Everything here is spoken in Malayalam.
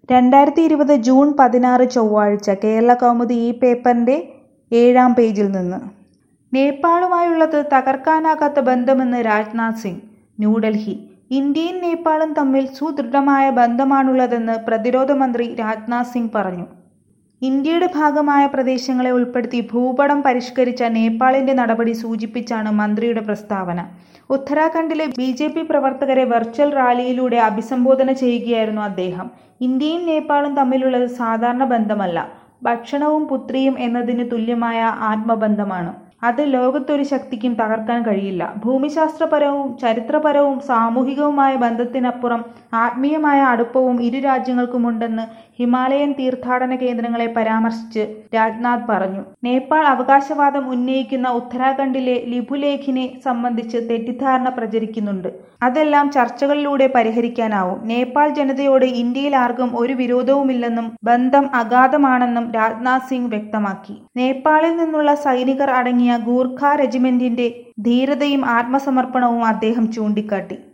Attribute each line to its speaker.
Speaker 1: രണ്ടായിരത്തി ഇരുപത് ജൂൺ പതിനാറ് ചൊവ്വാഴ്ച കേരളകൗമുദി ഈ പേപ്പറിന്റെ ഏഴാം പേജിൽ നിന്ന് നേപ്പാളുമായുള്ളത് തകർക്കാനാകാത്ത ബന്ധമെന്ന് രാജ്നാഥ് സിംഗ് ന്യൂഡൽഹി ഇന്ത്യയും നേപ്പാളും തമ്മിൽ സുദൃഢമായ ബന്ധമാണുള്ളതെന്ന് പ്രതിരോധ മന്ത്രി രാജ്നാഥ് സിംഗ് പറഞ്ഞു ഇന്ത്യയുടെ ഭാഗമായ പ്രദേശങ്ങളെ ഉൾപ്പെടുത്തി ഭൂപടം പരിഷ്കരിച്ച നേപ്പാളിന്റെ നടപടി സൂചിപ്പിച്ചാണ് മന്ത്രിയുടെ പ്രസ്താവന ഉത്തരാഖണ്ഡിലെ ബി ജെ പി പ്രവർത്തകരെ വെർച്വൽ റാലിയിലൂടെ അഭിസംബോധന ചെയ്യുകയായിരുന്നു അദ്ദേഹം ഇന്ത്യയും നേപ്പാളും തമ്മിലുള്ളത് സാധാരണ ബന്ധമല്ല ഭക്ഷണവും പുത്രിയും എന്നതിന് തുല്യമായ ആത്മബന്ധമാണ് അത് ലോകത്തൊരു ശക്തിക്കും തകർക്കാൻ കഴിയില്ല ഭൂമിശാസ്ത്രപരവും ചരിത്രപരവും സാമൂഹികവുമായ ബന്ധത്തിനപ്പുറം ആത്മീയമായ അടുപ്പവും ഇരു രാജ്യങ്ങൾക്കുമുണ്ടെന്ന് ഹിമാലയൻ തീർത്ഥാടന കേന്ദ്രങ്ങളെ പരാമർശിച്ച് രാജ്നാഥ് പറഞ്ഞു നേപ്പാൾ അവകാശവാദം ഉന്നയിക്കുന്ന ഉത്തരാഖണ്ഡിലെ ലിപുലേഖിനെ സംബന്ധിച്ച് തെറ്റിദ്ധാരണ പ്രചരിക്കുന്നുണ്ട് അതെല്ലാം ചർച്ചകളിലൂടെ പരിഹരിക്കാനാവും നേപ്പാൾ ജനതയോട് ഇന്ത്യയിൽ ആർക്കും ഒരു വിരോധവുമില്ലെന്നും ബന്ധം അഗാധമാണെന്നും രാജ്നാഥ് സിംഗ് വ്യക്തമാക്കി നേപ്പാളിൽ നിന്നുള്ള സൈനികർ അടങ്ങിയ ഗൂർഖ റെജിമെന്റിന്റെ ധീരതയും ആത്മസമർപ്പണവും അദ്ദേഹം ചൂണ്ടിക്കാട്ടി